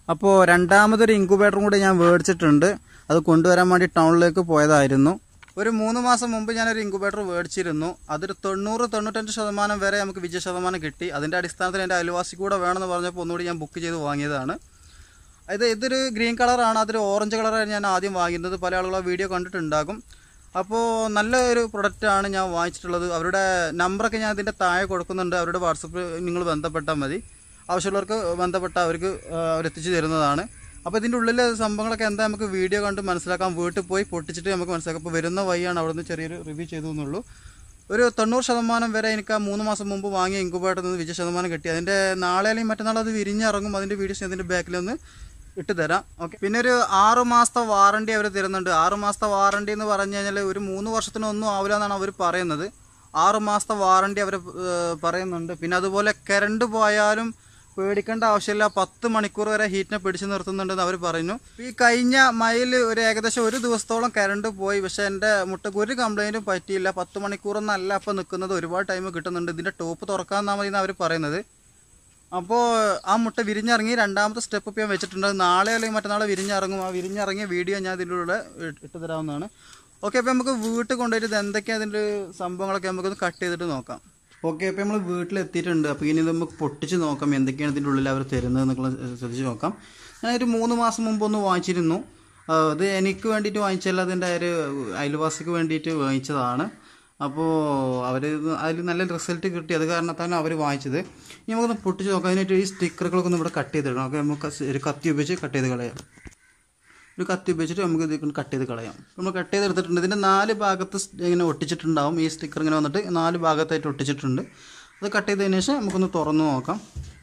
അപ്പോൾ രണ്ടാമതൊരു ഇൻക്യുബേറ്ററും കൂടി ഞാൻ മേടിച്ചിട്ടുണ്ട് അത് കൊണ്ടുവരാൻ വേണ്ടി ടൗണിലേക്ക് പോയതായിരുന്നു ഒരു മൂന്ന് മാസം മുമ്പ് ഞാനൊരു ഇൻക്യുബേറ്റർ മേടിച്ചിരുന്നു അതൊരു തൊണ്ണൂറ് തൊണ്ണൂറ്റഞ്ച് ശതമാനം വരെ നമുക്ക് വിജയ ശതമാനം കിട്ടി അതിൻ്റെ അടിസ്ഥാനത്തിൽ എൻ്റെ അയൽവാസി കൂടെ വേണമെന്ന് പറഞ്ഞപ്പോൾ ഒന്നുകൂടി ഞാൻ ബുക്ക് ചെയ്ത് വാങ്ങിയതാണ് ഇത് ഇതൊരു ഗ്രീൻ കളറാണ് അതൊരു ഓറഞ്ച് കളറാണ് ഞാൻ ആദ്യം വാങ്ങുന്നത് പല ആളുകളും ആ വീഡിയോ കണ്ടിട്ടുണ്ടാകും അപ്പോൾ നല്ല ഒരു പ്രൊഡക്റ്റാണ് ഞാൻ വാങ്ങിച്ചിട്ടുള്ളത് അവരുടെ നമ്പറൊക്കെ ഞാൻ ഇതിൻ്റെ താഴെ കൊടുക്കുന്നുണ്ട് അവരുടെ വാട്സപ്പിൽ നിങ്ങൾ ബന്ധപ്പെട്ടാൽ മതി ആവശ്യമുള്ളവർക്ക് ബന്ധപ്പെട്ട അവർക്ക് ആ, അവരെത്തിച്ചു തരുന്നതാണ് അപ്പോൾ ഇതിൻ്റെ ഉള്ളിലെ സംഭവങ്ങളൊക്കെ എന്താ നമുക്ക് വീഡിയോ കണ്ട് മനസ്സിലാക്കാം വീട്ടിൽ പോയി പൊട്ടിച്ചിട്ട് നമുക്ക് മനസ്സിലാക്കാം അപ്പോൾ വരുന്ന വഴിയാണ് അവിടെ നിന്ന് ചെറിയൊരു റിവ്യൂ ചെയ്തു എന്നുള്ളൂ ഒരു തൊണ്ണൂറ് ശതമാനം വരെ എനിക്ക് ആ മൂന്ന് മാസം മുമ്പ് വാങ്ങിയ ഇൻകുബേറ്ററിൽ നിന്ന് വിജയ ശതമാനം കിട്ടി അതിൻ്റെ നാളെ അല്ലെങ്കിൽ മറ്റന്നാൾ അത് വിരിഞ്ഞിറങ്ങും അതിൻ്റെ വീഡിയോസ് അതിൻ്റെ ബാക്കിലൊന്ന് ഇട്ട് തരാം ഓക്കെ പിന്നെ ഒരു ആറ് മാസത്തെ വാറണ്ടി അവർ തരുന്നുണ്ട് ആറ് മാസത്തെ വാറണ്ടി എന്ന് പറഞ്ഞു കഴിഞ്ഞാൽ ഒരു മൂന്ന് വർഷത്തിനൊന്നും ആവില്ല എന്നാണ് അവർ പറയുന്നത് ആറ് മാസത്തെ വാറണ്ടി അവർ പറയുന്നുണ്ട് പിന്നെ അതുപോലെ കറണ്ട് പോയാലും പേടിക്കേണ്ട ആവശ്യമില്ല പത്ത് മണിക്കൂർ വരെ ഹീറ്റിനെ പിടിച്ചു നിർത്തുന്നുണ്ടെന്ന് അവർ പറഞ്ഞു ഈ കഴിഞ്ഞ മൈൽ ഒരു ഏകദേശം ഒരു ദിവസത്തോളം കറണ്ട് പോയി പക്ഷേ എൻ്റെ മുട്ടക്ക് ഒരു കംപ്ലൈൻറ്റും പറ്റിയില്ല പത്ത് മണിക്കൂറൊന്നും അല്ല അപ്പോൾ നിൽക്കുന്നത് ഒരുപാട് ടൈം കിട്ടുന്നുണ്ട് ഇതിൻ്റെ ടോപ്പ് തുറക്കാൻ മതി എന്നാണ് അവർ പറയുന്നത് അപ്പോൾ ആ മുട്ട വിരിഞ്ഞിറങ്ങി രണ്ടാമത്തെ സ്റ്റെപ്പ് ഇപ്പോൾ ഞാൻ വെച്ചിട്ടുണ്ട് അത് നാളെ അല്ലെങ്കിൽ മറ്റന്നാൾ വിരിഞ്ഞിറങ്ങും ആ വിരിഞ്ഞിറങ്ങിയ വീഡിയോ ഞാൻ ഇതിലൂടെ ഇട്ട് ഇട്ട് തരാവുന്നതാണ് ഓക്കെ അപ്പോൾ നമുക്ക് വീട്ടിൽ കൊണ്ടുപോയിട്ട് ഇത് എന്തൊക്കെയാണ് അതിൻ്റെ സംഭവങ്ങളൊക്കെ നമുക്കൊന്ന് കട്ട് ചെയ്തിട്ട് നോക്കാം ഓക്കെ അപ്പോൾ നമ്മൾ വീട്ടിലെത്തിയിട്ടുണ്ട് അപ്പോൾ ഇനി ഇത് നമുക്ക് പൊട്ടിച്ച് നോക്കാം എന്തൊക്കെയാണ് ഇതിൻ്റെ ഉള്ളിൽ അവർ തരുന്നത് എന്നൊക്കെ ശ്രദ്ധിച്ച് നോക്കാം ഞാൻ ഒരു മൂന്ന് മാസം മുമ്പ് ഒന്ന് വാങ്ങിച്ചിരുന്നു ആ, അത് എനിക്ക് വേണ്ടിയിട്ട് വാങ്ങിച്ചല്ല അതിൻ്റെ ഒരു അയൽവാസിക്ക് വേണ്ടിയിട്ട് വാങ്ങിച്ചതാണ് അപ്പോൾ അവർ അതിൽ നല്ല റിസൾട്ട് കിട്ടി അത് കാരണത്താണ് അവർ വാങ്ങിച്ചത് ഇനി നമുക്കൊന്ന് പൊട്ടിച്ച് നോക്കാം അതിനായിട്ട് ഈ സ്റ്റിക്കറുകളൊക്കെ ഒന്ന് ഇവിടെ കട്ട് ചെയ്തിടണം ഓക്കെ നമുക്ക് ഒരു കത്തി ഉപയോഗിച്ച് കട്ട് ചെയ്ത് കളയാം ഒരു കത്തി ഉപയോഗിച്ചിട്ട് നമുക്ക് ഇത് കട്ട് ചെയ്ത് കളയാം നമ്മൾ കട്ട് ചെയ്ത് എടുത്തിട്ടുണ്ട് ഇതിൻ്റെ നാല് ഭാഗത്ത് സ് ഇങ്ങനെ ഒട്ടിച്ചിട്ടുണ്ടാവും ഈ സ്റ്റിക്കർ ഇങ്ങനെ വന്നിട്ട് നാല് ഭാഗത്തായിട്ട് ഒട്ടിച്ചിട്ടുണ്ട് അത് കട്ട് ചെയ്തതിന് ശേഷം നമുക്കൊന്ന് തുറന്ന് നോക്കാം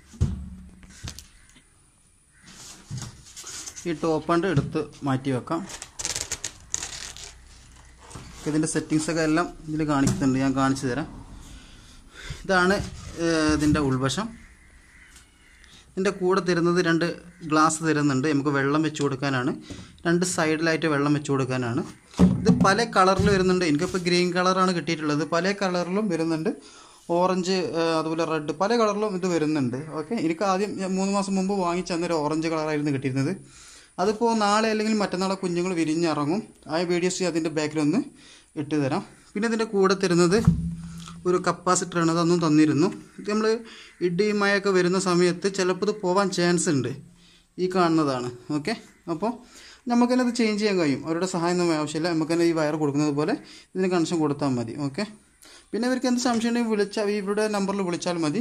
ഈ ടോപ്പണ്ട് എടുത്ത് മാറ്റി വെക്കാം ഇതിൻ്റെ സെറ്റിങ്സൊക്കെ എല്ലാം ഇതിൽ കാണിക്കുന്നുണ്ട് ഞാൻ കാണിച്ചു തരാം ഇതാണ് ഏഹ്, ഇതിൻ്റെ ഉൾവശം ഇതിൻ്റെ കൂടെ തരുന്നത് രണ്ട് ഗ്ലാസ് തരുന്നുണ്ട് നമുക്ക് വെള്ളം വെച്ച് കൊടുക്കാനാണ് രണ്ട് സൈഡിലായിട്ട് വെള്ളം വെച്ച് കൊടുക്കാനാണ് ഇത് പല കളറിൽ വരുന്നുണ്ട് എനിക്കിപ്പോൾ ഗ്രീൻ കളറാണ് കിട്ടിയിട്ടുള്ളത് പല കളറിലും വരുന്നുണ്ട് ഓറഞ്ച് ഏഹ്, അതുപോലെ റെഡ് പല കളറിലും ഇത് വരുന്നുണ്ട് ഓക്കെ എനിക്ക് ആദ്യം ഞാൻ മൂന്ന് മാസം മുമ്പ് വാങ്ങിച്ച അന്നൊരു ഓറഞ്ച് കളറായിരുന്നു കിട്ടിയിരുന്നത് അതിപ്പോൾ നാളെ അല്ലെങ്കിൽ മറ്റന്നാളെ കുഞ്ഞുങ്ങൾ വിരിഞ്ഞിറങ്ങും ആ വീഡിയോസ് അതിൻ്റെ ബാക്കിലൊന്ന് ഇട്ട് തരാം പിന്നെ ഇതിൻ്റെ കൂടെ തരുന്നത് ഒരു കപ്പാസിറ്ററാണ് അതൊന്നും തന്നിരുന്നു ഇത് നമ്മൾ ഇടി മഴയൊക്കെ വരുന്ന സമയത്ത് ചിലപ്പോൾ ഇത് പോവാൻ ചാൻസ് ഉണ്ട് ഈ കാണുന്നതാണ് ഓക്കെ അപ്പോൾ നമുക്ക് തന്നെ ഇത് ചേഞ്ച് ചെയ്യാൻ കഴിയും അവരുടെ സഹായം ഒന്നും ആവശ്യമില്ല നമുക്ക് തന്നെ ഈ വയർ കൊടുക്കുന്നത് പോലെ ഇതിന് കണക്ഷൻ കൊടുത്താൽ മതി ഓക്കെ പിന്നെ ഇവർക്ക് എന്ത് സംശയം ഉണ്ടെങ്കിൽ വിളിച്ചാൽ ഇവരുടെ നമ്പറിൽ വിളിച്ചാൽ മതി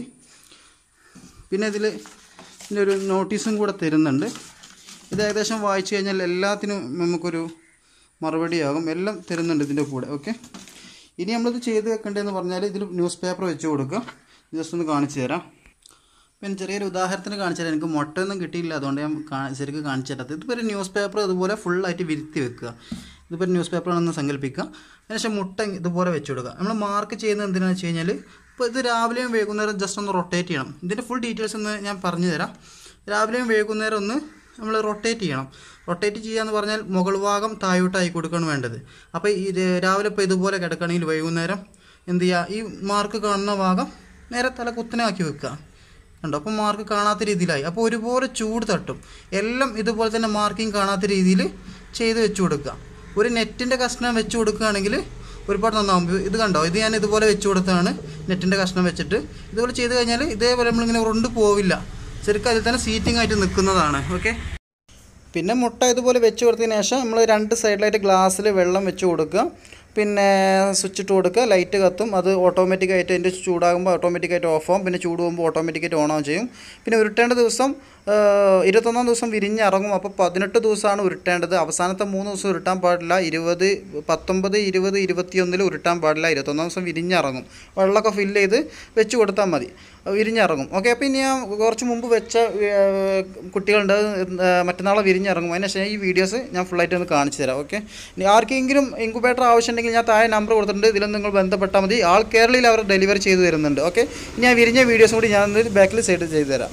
പിന്നെ ഇതിൽ ഇതിൻ്റെ ഒരു നോട്ടീസും കൂടെ തരുന്നുണ്ട് ഇത് ഏകദേശം വായിച്ചു കഴിഞ്ഞാൽ എല്ലാത്തിനും നമുക്കൊരു മറുപടിയാകും എല്ലാം തരുന്നുണ്ട് ഇതിൻ്റെ കൂടെ ഓക്കെ ഇനി നമ്മളിത് ചെയ്ത് വെക്കേണ്ടതെന്ന് പറഞ്ഞാൽ ഇതിൽ ന്യൂസ് പേപ്പർ വെച്ച് കൊടുക്കുക ജസ്റ്റ് ഒന്ന് കാണിച്ചു തരാം പിന്നെ ചെറിയൊരു ഉദാഹരണത്തിന് കാണിച്ചു തരാം എനിക്ക് മുട്ടയൊന്നും കിട്ടിയില്ല അതുകൊണ്ട് ഞാൻ കാ- ശരിക്കും കാണിച്ചു തരാത്തത് ഇതിപ്പോൾ ഒരു ന്യൂസ് പേപ്പർ ഇതുപോലെ ഫുള്ളായിട്ട് വിരുത്തി വെക്കുക ഇതിപ്പോൾ ന്യൂസ് പേപ്പറാണെന്ന് സങ്കല്പിക്കുക അതിനുശേഷം മുട്ട ഇതുപോലെ വെച്ച് കൊടുക്കുക നമ്മൾ മാർക്ക് ചെയ്യുന്നത് എന്തിനാണെന്ന് വെച്ച് കഴിഞ്ഞാൽ ഇപ്പോൾ ഇത് രാവിലെയും വൈകുന്നേരം ജസ്റ്റ് ഒന്ന് റൊട്ടേറ്റ് ചെയ്യണം ഇതിൻ്റെ ഫുൾ ഡീറ്റെയിൽസ് ഒന്ന് ഞാൻ പറഞ്ഞു തരാം രാവിലെയും വൈകുന്നേരം ഒന്ന് നമ്മൾ റൊട്ടേറ്റ് ചെയ്യണം റൊട്ടേറ്റ് ചെയ്യാന്ന് പറഞ്ഞാൽ മുകൾ ഭാഗം താഴോട്ടായി കൊടുക്കുകയാണ് വേണ്ടത് അപ്പോൾ ഈ ഇത് രാവിലെ ഇപ്പോൾ ഇതുപോലെ കിടക്കുകയാണെങ്കിൽ വൈകുന്നേരം എന്ത് ചെയ്യുക ഈ മാർക്ക് കാണുന്ന ഭാഗം നേരെ തല കുത്തനെ ആക്കി വെക്കുക കണ്ടോ അപ്പോൾ മാർക്ക് കാണാത്ത രീതിയിലായി അപ്പോൾ ഒരുപോലെ ചൂട് തട്ടും എല്ലാം ഇതുപോലെ തന്നെ മാർക്കിങ് കാണാത്ത രീതിയിൽ ചെയ്ത് വെച്ച് കൊടുക്കുക ഒരു നെറ്റിൻ്റെ കഷ്ണം വെച്ച് കൊടുക്കുകയാണെങ്കിൽ ഒരുപാട് നന്നാവും ഇത് കണ്ടോ ഇത് ഞാൻ ഇതുപോലെ വെച്ച് കൊടുത്തതാണ് നെറ്റിൻ്റെ കഷ്ണം വെച്ചിട്ട് ഇതുപോലെ ചെയ്ത് കഴിഞ്ഞാൽ ഇതേപോലെ നമ്മളിങ്ങനെ ഉരുണ്ട് പോവില്ല ശരിക്കും അതിൽ തന്നെ സീറ്റിംഗ് ആയിട്ട് നിൽക്കുന്നതാണ് ഓക്കെ പിന്നെ മുട്ട ഇതുപോലെ വെച്ച് കൊടുത്തതിന് ശേഷം നമ്മൾ രണ്ട് സൈഡിലായിട്ട് ഗ്ലാസ്സിൽ വെള്ളം വെച്ച് കൊടുക്കുക പിന്നെ സ്വിച്ച് ഇട്ട് കൊടുക്കുക ലൈറ്റ് കത്തും അത് ഓട്ടോമാറ്റിക്കായിട്ട് അതിൻ്റെ ചൂടാകുമ്പോൾ ഓട്ടോമാറ്റിക്കായിട്ട് ഓഫ് ആവും പിന്നെ ചൂട് പോകുമ്പോൾ ഓട്ടോമാറ്റിക്കായിട്ട് ഓൺ ആവും ചെയ്യും പിന്നെ ഉരുട്ടേണ്ട ദിവസം ആ, ഇരുപത്തൊന്നാം ദിവസം വിരിഞ്ഞിറങ്ങും അപ്പോൾ പതിനെട്ട് ദിവസമാണ് ഉരുട്ടേണ്ടത് അവസാനത്തെ മൂന്ന് ദിവസം ഉരുട്ടാൻ പാടില്ല ഇരുപത് പത്തൊമ്പത് ഇരുപത് ഇരുപത്തിയൊന്നിൽ ഉരുട്ടാൻ പാടില്ല ഇരുപത്തൊന്നാം ദിവസം വിരിഞ്ഞിറങ്ങും വെള്ളമൊക്കെ ഫില്ല് ചെയ്ത് വെച്ച് കൊടുത്താൽ മതി വിരിഞ്ഞിറങ്ങും ഓക്കെ അപ്പോൾ ഇനി ഞാൻ കുറച്ച് മുമ്പ് വെച്ച ഏർ, കുട്ടികളുണ്ട് അത് ഏർ, മറ്റന്നാളെ വിരിഞ്ഞിറങ്ങും അതിന് ശേഷം ഈ വീഡിയോസ് ഞാൻ ഫുള്ളായിട്ട് ഒന്ന് കാണിച്ചു തരാം ഓക്കെ ഇനി ആർക്കെങ്കിലും ഇൻക്യുബേറ്റർ ആവശ്യമുണ്ടെങ്കിൽ ഞാൻ താഴെ നമ്പർ കൊടുത്തിട്ടുണ്ട് ഇതിലൊന്ന് നിങ്ങൾ ബന്ധപ്പെട്ടാൽ മതി ആൾ കേരളയിൽ അവർ ഡെലിവറി ചെയ്തു തരുന്നുണ്ട് ഓക്കെ ഇനി ആ വിരിഞ്ഞ വീഡിയോസും കൂടി ഞാൻ ബാക്കിൽ സൈഡ് ചെയ്തു തരാം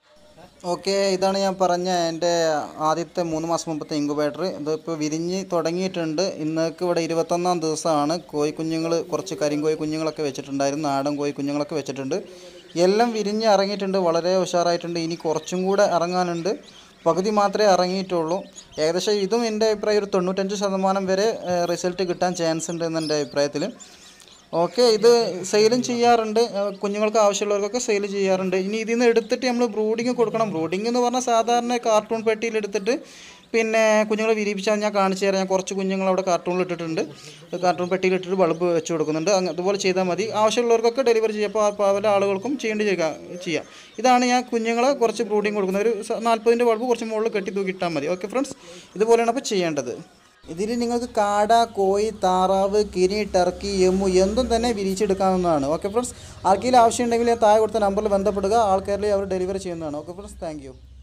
ഓക്കെ ഇതാണ് ഞാൻ പറഞ്ഞ എൻ്റെ ആദ്യത്തെ മൂന്ന് മാസം മുമ്പത്തെ ഇൻക്യുബേറ്റർ ഇതിപ്പോൾ വിരിഞ്ഞ് തുടങ്ങിയിട്ടുണ്ട് ഇന്നേക്ക് ഇവിടെ ഇരുപത്തൊന്നാം ദിവസമാണ് കോഴിക്കുഞ്ഞുങ്ങൾ കുറച്ച് കരിങ്കോഴി കുഞ്ഞുങ്ങളൊക്കെ വെച്ചിട്ടുണ്ടായിരുന്നു നാടൻ കോഴി കുഞ്ഞുങ്ങളൊക്കെ വെച്ചിട്ടുണ്ട് എല്ലാം വിരിഞ്ഞ് ഇറങ്ങിയിട്ടുണ്ട് വളരെ ഉഷാറായിട്ടുണ്ട് ഇനി കുറച്ചും കൂടെ ഇറങ്ങാനുണ്ട് പകുതി മാത്രമേ ഇറങ്ങിയിട്ടുള്ളൂ ഏകദേശം ഇതും എൻ്റെ അഭിപ്രായം ഒരു തൊണ്ണൂറ്റഞ്ച് ശതമാനം വരെ റിസൾട്ട് കിട്ടാൻ ചാൻസ് ഉണ്ട് എന്ന് എൻ്റെ അഭിപ്രായത്തിൽ ഓക്കെ ഇത് സെയിലും ചെയ്യാറുണ്ട് ഏഹ് കുഞ്ഞുങ്ങൾക്ക് ആവശ്യമുള്ളവർക്കൊക്കെ സെയിൽ ചെയ്യാറുണ്ട് ഇനി ഇതിൽ നിന്ന് എടുത്തിട്ട് നമ്മൾ ബ്രൂഡിങ് കൊടുക്കണം ബ്രൂഡിങ് എന്ന് പറഞ്ഞാൽ സാധാരണ കാർട്ടൂൺ പെട്ടിയിൽ എടുത്തിട്ട് പിന്നെ കുഞ്ഞുങ്ങളെ വിരിയിപ്പിച്ചാൽ ഞാൻ കാണിച്ചു തരാം ഞാൻ കുറച്ച് കുഞ്ഞുങ്ങൾ അവിടെ കാർട്ടൂണിൽ ഇട്ടിട്ടുണ്ട് കാർട്ടൂൺ പെട്ടിയിൽ ഇട്ടിട്ട് ബൾബ് വെച്ച് കൊടുക്കുന്നുണ്ട് അങ്ങ് അതുപോലെ ചെയ്താൽ മതി ആവശ്യമുള്ളവർക്കൊക്കെ ഡെലിവറി ചെയ്യാം അപ്പോൾ പല ആളുകൾക്കും ചെയ്യേണ്ടി ചെയ്യാം ചെയ്യാം ഇതാണ് ഞാൻ കുഞ്ഞുങ്ങളെ കുറച്ച് ബ്രൂഡിങ് കൊടുക്കുന്നത് ഒരു സ- നാൽപ്പതിൻ്റെ ബൾബ് കുറച്ച് മുകളിൽ കെട്ടി തൂക്കി ഇട്ടാൽ മതി ഓക്കെ ഫ്രണ്ട്സ് ഇതുപോലെയാണ് അപ്പോൾ ചെയ്യേണ്ടത് ഇതിൽ നിങ്ങൾക്ക് കാട കോഴി താറാവ് കിരി ടർക്കി എമ്മു എന്തും തന്നെ വിരിച്ചെടുക്കാവുന്നതാണ് ഓക്കെ ഫ്രണ്ട്സ് ആർക്കെങ്കിലും ആവശ്യമുണ്ടെങ്കിൽ ഞാൻ താഴെ കൊടുത്ത നമ്പറിൽ ബന്ധപ്പെടുക ആൾക്കാരിൽ അവർ ഡെലിവറി ചെയ്യുന്നതാണ് ഓക്കെ ഫ്രണ്ട്സ് താങ്ക്